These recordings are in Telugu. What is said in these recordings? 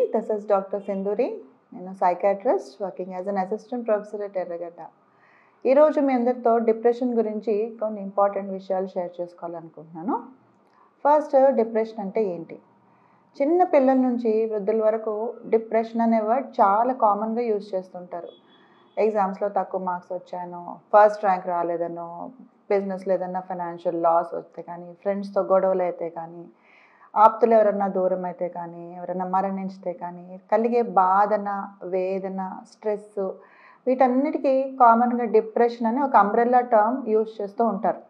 దిస్ ఇస్ డాక్టర్ సింధూరి నేను psychiatrist working as an assistant professor at Erragadda ఈరోజు మీ అందరితో డిప్రెషన్ గురించి కొన్ని ఇంపార్టెంట్ విషయాలు షేర్ చేసుకోవాలనుకుంటున్నాను ఫస్ట్ డిప్రెషన్ అంటే ఏంటి చిన్న పిల్లల నుంచి వృద్ధుల వరకు డిప్రెషన్ అనే వర్డ్ చాలా కామన్గా యూజ్ చేస్తుంటారు ఎగ్జామ్స్లో తక్కువ మార్క్స్ వచ్చానో ఫస్ట్ ర్యాంక్ రాలేదనో బిజినెస్లో ఏదన్నా ఫైనాన్షియల్ లాస్ వస్తే కానీ ఫ్రెండ్స్తో గొడవలు అయితే కానీ ఆప్తులు ఎవరన్నా దూరం అయితే కానీ ఎవరైనా మరణించితే కానీ కలిగే బాధన వేదన స్ట్రెస్ వీటన్నిటికీ కామన్గా డిప్రెషన్ అని ఒక అంబ్రెల్లా టర్మ్ యూజ్ చేస్తూ ఉంటారు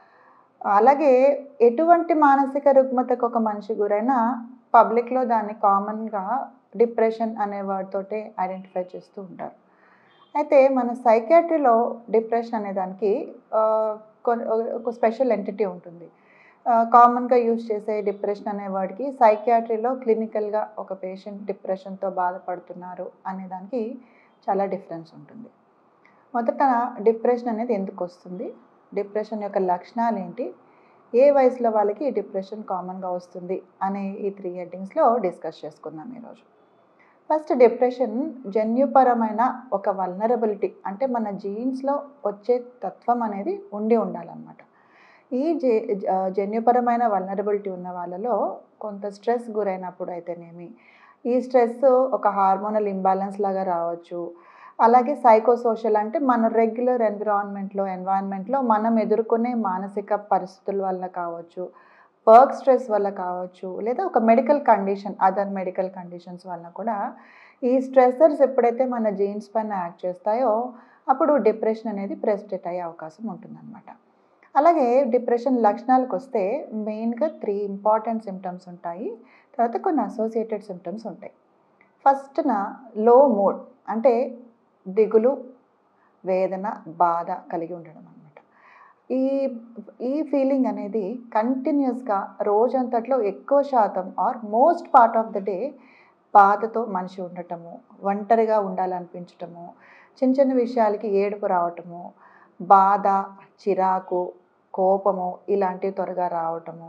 అలాగే ఎటువంటి మానసిక రుగ్మతకు ఒక మనిషి గురైనా పబ్లిక్లో దాన్ని కామన్గా డిప్రెషన్ అనే వర్డ్ తోటే ఐడెంటిఫై చేస్తూ ఉంటారు అయితే మన సైకాట్రీలో డిప్రెషన్ అనే దానికి ఆ, కొన్- ఒక స్పెషల్ ఎంటిటీ ఉంటుంది కామన్గా యూజ్ చేసే డిప్రెషన్ అనే వర్డ్కి సైకాట్రీలో క్లినికల్గా ఒక పేషెంట్ డిప్రెషన్తో బాధపడుతున్నారు అనే దానికి చాలా డిఫరెన్స్ ఉంటుంది మొదట డిప్రెషన్ అనేది ఎందుకు వస్తుంది డిప్రెషన్ యొక్క లక్షణాలు ఏంటి ఏ వయసులో వాళ్ళకి ఈ డిప్రెషన్ కామన్గా వస్తుంది అనే ఈ త్రీ హెడ్డింగ్స్లో డిస్కస్ చేసుకుందాం ఈరోజు ఫస్ట్ డిప్రెషన్ జన్యుపరమైన ఒక వల్నరబిలిటీ అంటే మన జీన్స్లో వచ్చే తత్వం అనేది ఉండి ఉండాలన్నమాట ఈ జే జ- జన్యుపరమైన వల్నరబిలిటీ ఉన్న వాళ్ళలో కొంత స్ట్రెస్ గురైనప్పుడు అయితేనేమి ఈ స్ట్రెస్ ఒక హార్మోనల్ ఇంబ్యాలెన్స్ లాగా రావచ్చు అలాగే సైకోసోషల్ అంటే మన రెగ్యులర్ ఎన్విరాన్మెంట్లో ఎన్వైరన్మెంట్లో మనం ఎదుర్కొనే మానసిక పరిస్థితుల వల్ల కావచ్చు వర్క్ స్ట్రెస్ వల్ల కావచ్చు లేదా ఒక medical condition other medical conditions వల్ల కూడా ఈ స్ట్రెసర్స్ ఎప్పుడైతే మన జీన్స్ పైన యాక్ట్ చేస్తాయో అప్పుడు డిప్రెషన్ అనేది ప్రెసిడెంట్ అయ్యే అవకాశం ఉంటుందన్నమాట అలాగే డిప్రెషన్ లక్షణాలకు వస్తే మెయిన్గా త్రీ ఇంపార్టెంట్ సిమ్టమ్స్ ఉంటాయి తర్వాత కొన్ని అసోసియేటెడ్ సిమ్టమ్స్ ఉంటాయి ఫస్ట్న లో మూడ్ అంటే దిగులు వేదన బాధ కలిగి ఉండడం అనమాట ఈ ఈ ఫీలింగ్ అనేది కంటిన్యూస్గా రోజంతట్లో ఎక్కువ శాతం or most part of the day బాధతో మనిషి ఉండటము ఒంటరిగా ఉండాలనిపించటము చిన్న చిన్న విషయాలకి ఏడుపు రావటము బాధ చిరాకు కోపము ఇలాంటివి త్వరగా రావటము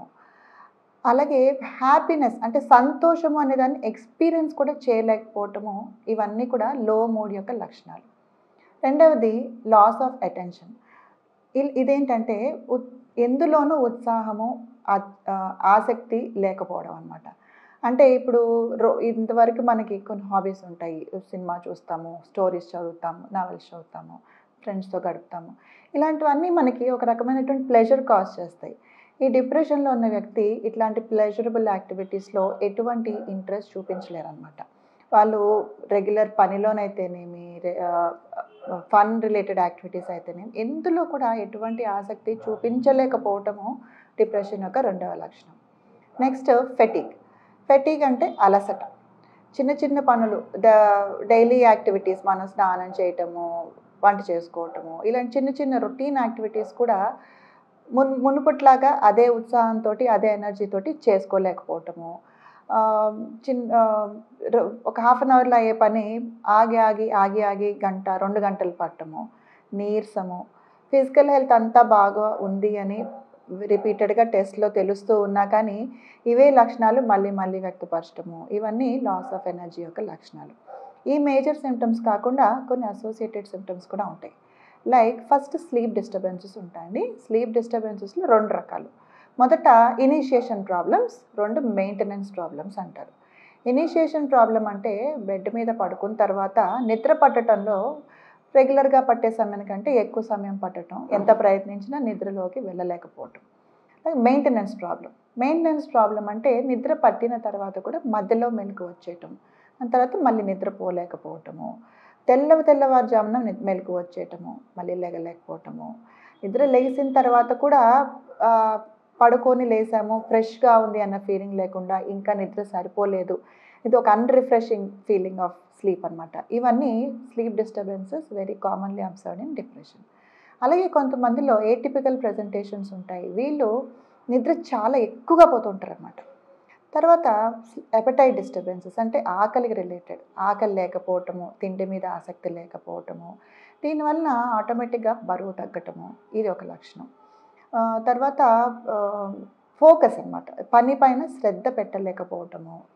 అలాగే హ్యాపీనెస్ అంటే సంతోషము అనే దాన్ని ఎక్స్పీరియన్స్ కూడా చేయలేకపోవటము ఇవన్నీ కూడా లో మూడ్ యొక్క లక్షణాలు రెండవది లాస్ ఆఫ్ అటెన్షన్ ఇదేంటంటే ఉత్ ఎందులోనూ ఉత్సాహము ఆ- ఆ, ఆసక్తి లేకపోవడం అనమాట అంటే ఇప్పుడు రో ఇంతవరకు మనకి కొన్ని హాబీస్ ఉంటాయి సినిమా చూస్తాము స్టోరీస్ చదువుతాము నావెల్స్ చదువుతాము ఫ్రెండ్స్తో గడుపుతాము ఇలాంటివన్నీ మనకి ఒక రకమైనటువంటి ప్లెజర్ కాజ్ చేస్తాయి ఈ డిప్రెషన్లో ఉన్న వ్యక్తి ఇట్లాంటి ప్లెజరబుల్ యాక్టివిటీస్లో ఎటువంటి ఇంట్రెస్ట్ చూపించలేరు అనమాట వాళ్ళు రెగ్యులర్ పనిలోనైతేనేమి ఫన్ రిలేటెడ్ యాక్టివిటీస్ అయితేనేమి ఎందులో కూడా ఎటువంటి ఆసక్తి చూపించలేకపోవటము డిప్రెషన్ యొక్క రెండవ లక్షణం నెక్స్ట్ ఫెటిక్ ఫెటిక్ అంటే అలసట చిన్న చిన్న పనులు ద డైలీ యాక్టివిటీస్ మనం స్నానం చేయటము వంట చేసుకోవటము ఇలాంటి చిన్న చిన్న రొటీన్ యాక్టివిటీస్ కూడా మున్ మునుపట్లాగా అదే ఉత్సాహంతో అదే ఎనర్జీతోటి చేసుకోలేకపోవటము ఆ, చిన్ ఆ, ర- ఒక హాఫ్ అన్ అవర్లో అయ్యే పని ఆగి ఆగి ఆగి ఆగి గంట రెండు గంటలు పట్టము నీరసము ఫిజికల్ హెల్త్ అంతా బాగా ఉంది అని రిపీటెడ్గా టెస్ట్లో తెలుస్తూ ఉన్నా కానీ ఇవే లక్షణాలు మళ్ళీ మళ్ళీ వ్యక్తపరచడము ఇవన్నీ లాస్ ఆఫ్ ఎనర్జీ యొక్క లక్షణాలు ఈ మేజర్ సిమ్టమ్స్ కాకుండా కొన్ని అసోసియేటెడ్ సిమ్టమ్స్ కూడా ఉంటాయి లైక్ ఫస్ట్ స్లీప్ డిస్టర్బెన్సెస్ ఉంటాయండి స్లీప్ డిస్టర్బెన్సెస్లో రెండు రకాలు మొదట ఇనిషియేషన్ ప్రాబ్లమ్స్ రెండు మెయింటెనెన్స్ ప్రాబ్లమ్స్ అంటారు ఇనిషియేషన్ ప్రాబ్లం అంటే బెడ్ మీద పడుకున్న తర్వాత నిద్ర పట్టడంలో రెగ్యులర్గా పట్టే సమయం కంటే ఎక్కువ సమయం పట్టడం ఎంత ప్రయత్నించినా నిద్రలోకి వెళ్ళలేకపోవటం మెయింటెనెన్స్ ప్రాబ్లం మెయింటెనెన్స్ ప్రాబ్లం అంటే నిద్ర పట్టిన తర్వాత కూడా మధ్యలో మెలకు వచ్చేయటం దాని తర్వాత మళ్ళీ నిద్రపోలేకపోవటము తెల్ల తెల్లవారుజామున ని- మెలకు వచ్చేయటము మళ్ళీ లేగలేకపోవటము నిద్ర లేచిన తర్వాత కూడా ఆ, పడుకొని లేసాము ఫ్రెష్గా ఉంది అన్న ఫీలింగ్ లేకుండా ఇంకా నిద్ర సరిపోలేదు ఇది ఒక అన్రిఫ్రెషింగ్ ఫీలింగ్ ఆఫ్ స్లీప్ అన్నమాట ఇవన్నీ sleep disturbances very commonly observed in depression అలాగే కొంతమందిలో ఏటిపికల్ ప్రజెంటేషన్స్ ఉంటాయి వీళ్ళు నిద్ర చాలా ఎక్కువగా పోతుంటారు అనమాట తర్వాత ఎపటైట్ డిస్టర్బెన్సెస్ అంటే ఆకలికి రిలేటెడ్ ఆకలి లేకపోవటము తిండి మీద ఆసక్తి లేకపోవటము దీనివలన ఆటోమేటిక్గా బరువు తగ్గటము ఇది ఒక లక్షణం ఆ, తర్వాత ఫోకస్ అన్నమాట పని పైన శ్రద్ధ పెట్టలేకపోవటము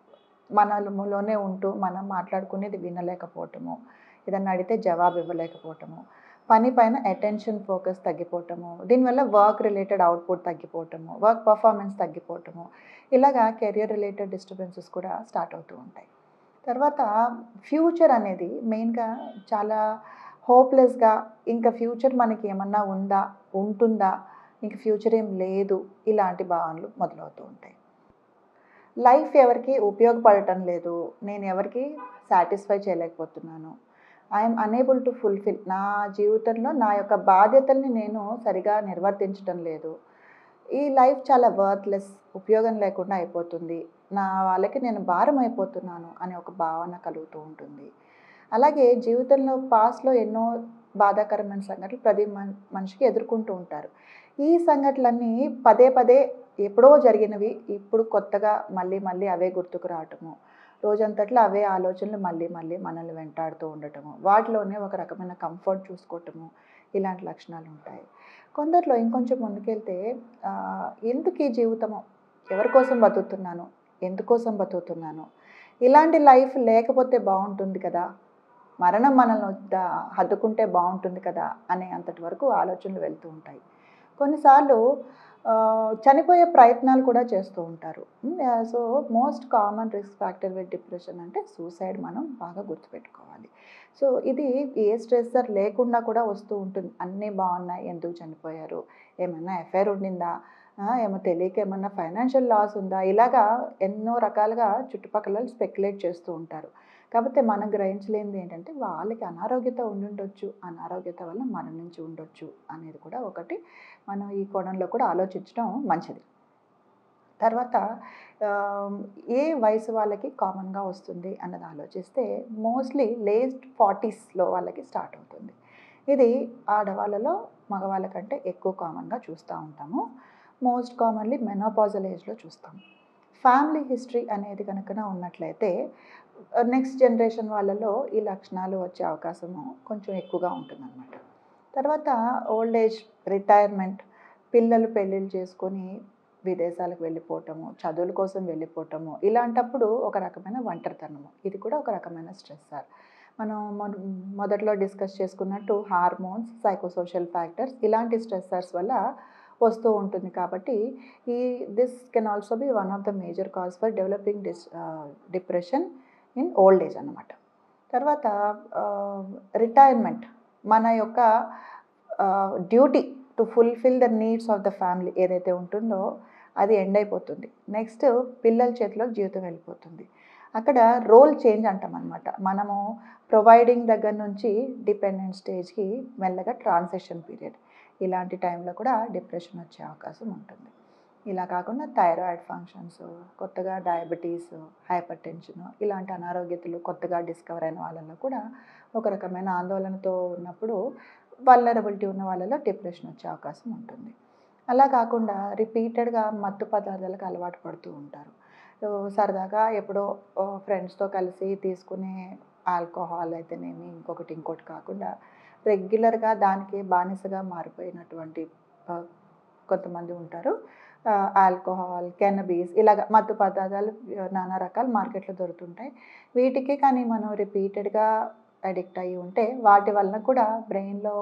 మనలోనే ఉంటూ మనం మాట్లాడుకునేది వినలేకపోవటము ఏదన్నా అడిగితే జవాబు ఇవ్వలేకపోవటము పని పైన అటెన్షన్ ఫోకస్ తగ్గిపోవటము దీనివల్ల వర్క్ రిలేటెడ్ అవుట్పుట్ తగ్గిపోవటము వర్క్ పర్ఫార్మెన్స్ తగ్గిపోవటము ఇలాగా కెరియర్ రిలేటెడ్ డిస్టర్బెన్సెస్ కూడా స్టార్ట్ అవుతూ ఉంటాయి తర్వాత ఫ్యూచర్ అనేది మెయిన్గా చాలా హోప్లెస్గా ఇంకా ఫ్యూచర్ మనకి ఏమన్నా ఉందా ఉంటుందా ఇంక ఫ్యూచర్ ఏం లేదు ఇలాంటి భావనలు మొదలవుతూ ఉంటాయి లైఫ్ ఎవరికి ఉపయోగపడటం లేదు నేను ఎవరికి సాటిస్ఫై చేయలేకపోతున్నాను ఐఎమ్ అనేబుల్ టు ఫుల్ఫిల్ నా జీవితంలో నా యొక్క బాధ్యతల్ని నేను సరిగా నిర్వర్తించడం లేదు ఈ లైఫ్ చాలా వర్త్లెస్ ఉపయోగం లేకుండా అయిపోతుంది నా వాళ్ళకి నేను భారం అయిపోతున్నాను అనే ఒక భావన కలుగుతూ ఉంటుంది అలాగే జీవితంలో పాస్ట్లో ఎన్నో బాధాకరమైన సంఘటనలు ప్రతి మన్ మనిషికి ఎదుర్కొంటూ ఉంటారు ఈ సంఘటనలన్నీ పదే పదే ఎప్పుడో జరిగినవి ఇప్పుడు కొత్తగా మళ్ళీ మళ్ళీ అవే గుర్తుకు రావటము రోజంతట్లో అవే ఆలోచనలు మళ్ళీ మళ్ళీ మనల్ని వెంటాడుతూ ఉండటము వాటిలోనే ఒక రకమైన కంఫర్ట్ చూసుకోవటము ఇలాంటి లక్షణాలు ఉంటాయి కొందరిలో ఇంకొంచెం ముందుకెళ్తే ఆ, ఎందుకు ఈ జీవితము ఎవరి కోసం బతుకుతున్నాను ఎందుకోసం బతుకుతున్నాను ఇలాంటి లైఫ్ లేకపోతే బాగుంటుంది కదా మరణం మనల్ని వద్ద- హద్దుకుంటే బాగుంటుంది కదా అనే అంతటి వరకు ఆలోచనలు వెళ్తూ ఉంటాయి కొన్నిసార్లు ఆ, చనిపోయే ప్రయత్నాలు కూడా చేస్తూ ఉంటారు so most common risk factor with depression అంటే సూసైడ్ మనం బాగా గుర్తుపెట్టుకోవాలి సో ఇది ఏ స్ట్రెస్సర్ లేకుండా కూడా వస్తూ ఉంటుంది అన్నీ బాగున్నాయి ఎందుకు చనిపోయారు ఏమన్నా ఎఫ్ఐఆర్ ఉండిందా ఆ, ఏమో తెలియక ఏమన్నా ఫైనాన్షియల్ లాస్ ఉందా ఇలాగా ఎన్నో రకాలుగా చుట్టుపక్కల స్పెక్యులేట్ చేస్తూ ఉంటారు కాకపోతే మనం గ్రహించలేనిది ఏంటంటే వాళ్ళకి అనారోగ్యత ఉండుండొచ్చు అనారోగ్యత వల్ల మరణించి ఉండొచ్చు అనేది కూడా ఒకటి మనం ఈ కోణంలో కూడా ఆలోచించడం మంచిది తర్వాత ఆ, ఏ వయసు వాళ్ళకి కామన్గా వస్తుంది అన్నది ఆలోచిస్తే మోస్ట్లీ లేట్ ఫార్టీస్లో వాళ్ళకి స్టార్ట్ అవుతుంది ఇది ఆడవాళ్ళలో మగవాళ్ళ కంటే ఎక్కువ కామన్గా చూస్తూ ఉంటాము మోస్ట్ కామన్లీ మెనోపాజల్ ఏజ్లో చూస్తాం ఫ్యామిలీ హిస్టరీ అనేది కనుక ఉన్నట్లయితే నెక్స్ట్ జనరేషన్ వాళ్ళలో ఈ లక్షణాలు వచ్చే అవకాశము కొంచెం ఎక్కువగా ఉంటుందన్నమాట తర్వాత ఓల్డ్ ఏజ్ రిటైర్మెంట్ పిల్లలు పెళ్ళిళ్ళు చేసుకొని విదేశాలకు వెళ్ళిపోవటము చదువుల కోసం వెళ్ళిపోవటము ఇలాంటప్పుడు ఒక రకమైన ఒంటరితనము ఇది కూడా ఒక రకమైన స్ట్రెస్సర్ మనం మొద- మొదట్లో డిస్కస్ చేసుకున్నట్టు హార్మోన్స్ సైకోసోషల్ ఫ్యాక్టర్స్ ఇలాంటి స్ట్రెస్సర్స్ వల్ల వస్తూ ఉంటుంది కాబట్టి ఈ this can also be one of the major cause for developing this depression in old age అన్నమాట తర్వాత రిటైర్మెంట్ మన యొక్క duty to fulfil the needs of the family ఏదైతే ఉంటుందో అది ఎండ్ అయిపోతుంది నెక్స్ట్ పిల్లల చేతిలో జీవితం వెళ్ళిపోతుంది అక్కడ రోల్ చేంజ్ అంటాం అనమాట మనము ప్రొవైడింగ్ దగ్గర నుంచి డిపెండెంట్ స్టేజ్కి మెల్లగా ట్రాన్సిషన్ పీరియడ్ ఇలాంటి టైంలో కూడా డిప్రెషన్ వచ్చే అవకాశం ఉంటుంది ఇలా కాకుండా థైరాయిడ్ ఫంక్షన్స్ కొత్తగా డయాబెటీస్ హైపర్ టెన్షన్ ఇలాంటి అనారోగ్యతలు కొత్తగా డిస్కవర్ అయిన వాళ్ళలో కూడా ఒక రకమైన ఆందోళనతో ఉన్నప్పుడు వల్నరబిలిటీ ఉన్న వాళ్ళలో డిప్రెషన్ వచ్చే అవకాశం ఉంటుంది అలా కాకుండా రిపీటెడ్గా మత్తు పదార్థాలకు అలవాటు పడుతూ ఉంటారు సో సరదాగా ఎప్పుడో ఫ్రెండ్స్తో కలిసి తీసుకునే ఆల్కహాల్ అయితేనేమి ఇంకొకటి ఇంకోటి కాకుండా రెగ్యులర్గా దానికి బానిసగా మారిపోయినటువంటి ఆ, కొంతమంది ఉంటారు ఆల్కహాల్ కెనబీస్ ఇలాగ మత్తు పదార్థాలు ఆ, నానా రకాల మార్కెట్లో దొరుకుతుంటాయి వీటికి కానీ మనం రిపీటెడ్గా అడిక్ట్ అయ్యి ఉంటే వాటి వలన కూడా బ్రెయిన్లో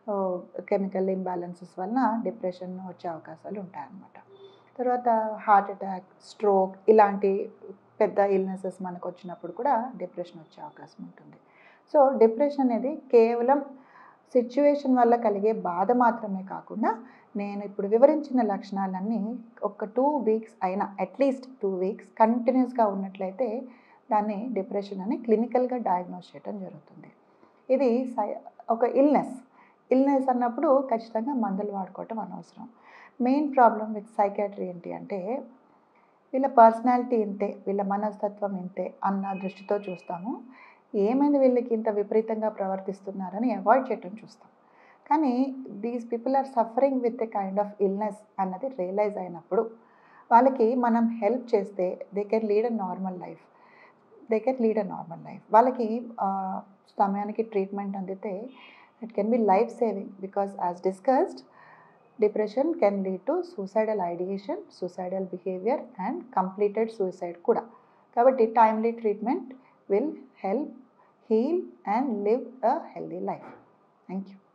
కెమికల్ ఇంబ్యాలెన్సెస్ వలన డిప్రెషన్ వచ్చే అవకాశాలు ఉంటాయన్నమాట తర్వాత హార్ట్ అటాక్ స్ట్రోక్ ఇలాంటి పెద్ద ఇల్నెసెస్ మనకు వచ్చినప్పుడు కూడా డిప్రెషన్ వచ్చే అవకాశం ఉంటుంది సో డిప్రెషన్ అనేది కేవలం సిచ్యువేషన్ వల్ల కలిగే బాధ మాత్రమే కాకుండా నేను ఇప్పుడు వివరించిన లక్షణాలన్నీ ఒక టూ వీక్స్ అయినా అట్లీస్ట్ టూ వీక్స్ కంటిన్యూస్గా ఉన్నట్లయితే దాన్ని డిప్రెషన్ అని క్లినికల్గా డయాగ్నోస్ చేయడం జరుగుతుంది ఇది సై ఒక ఇల్నెస్ ఇల్నెస్ అన్నప్పుడు ఖచ్చితంగా మందులు వాడుకోవటం అనవసరం మెయిన్ ప్రాబ్లం విత్ సైకాట్రీ ఏంటి అంటే వీళ్ళ పర్సనాలిటీ ఇంతే వీళ్ళ మనస్తత్వం ఇంతే అన్న దృష్టితో చూస్తాము ఏమైంది వీళ్ళకి ఇంత విపరీతంగా ప్రవర్తిస్తున్నారని అవాయిడ్ చేయటం చూస్తాం కానీ these people are suffering with a kind of illness అన్నది రియలైజ్ అయినప్పుడు వాళ్ళకి మనం హెల్ప్ చేస్తే they can lead a normal life they can lead a normal life వాళ్ళకి ఆ, సమయానికి ట్రీట్మెంట్ అందితే it can be life saving because as discussed depression can lead to suicidal ideation suicidal behaviour and completed suicide కూడా కాబట్టి timely treatment will help heal and live a healthy life thank you